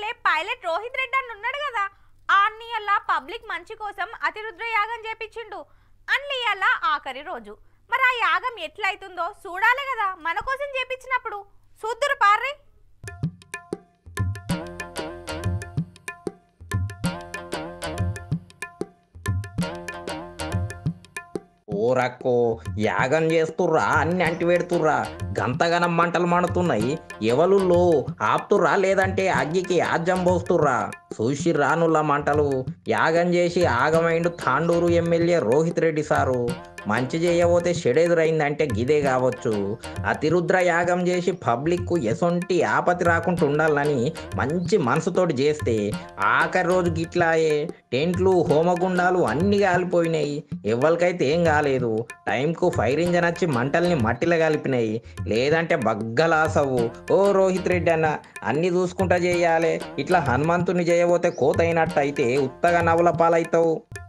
pilot Rohit Reddy అని ఉన్నాడు కదా ఆన్ని అలా పబ్లిక్ మంచి కోసం అతిరుద్ర యాగం చేపించిండు అన్ని అలా ఆఖరి రోజు మరి ఆ యాగం ఎట్లయితుందో చూడాలి కదా మన కోసం చేపించినప్పుడు చూద్దురు పార్రే ఓరక్కో యాగం చేస్తుర్రా అన్ని అంటి పెడుతుర్రా గంతగనం మంటలు మండుతున్నాయి ఎవలుల్లో ఆపుతుర్రా లేదంటే అగ్గికి ఆజ్యం పోస్తుర్రా చూసి రానుల్ల మంటలు యాగం చేసి ఆగమైండు తాండూరు ఎమ్మెల్యే రోహిత్ రెడ్డి సారు మంచి చేయబోతే షెడెదురైందంటే గిదే కావచ్చు అతిరుద్ర యాగం చేసి పబ్లిక్కు ఎసొంటి ఆపతి రాకుండా ఉండాలని మంచి మనసుతోటి చేస్తే ఆఖరి రోజు గిట్లాయే టెంట్లు హోమగుండాలు అన్ని కాలిపోయినాయి ఎవరికైతే ఏం కాలేదు టైంకు ఫైర్ ఇంజన్ వచ్చి మంటల్ని మట్టిలో కలిపినాయి లేదంటే బగ్గలాసవు ఓ రోహిత్ రెడ్డి అన్న అన్ని చూసుకుంటా చేయాలి ఇట్లా హనుమంతుని చేయబోతే కోత అయినట్టు అయితే ఉత్తగా నవ్వుల పాలవుతావు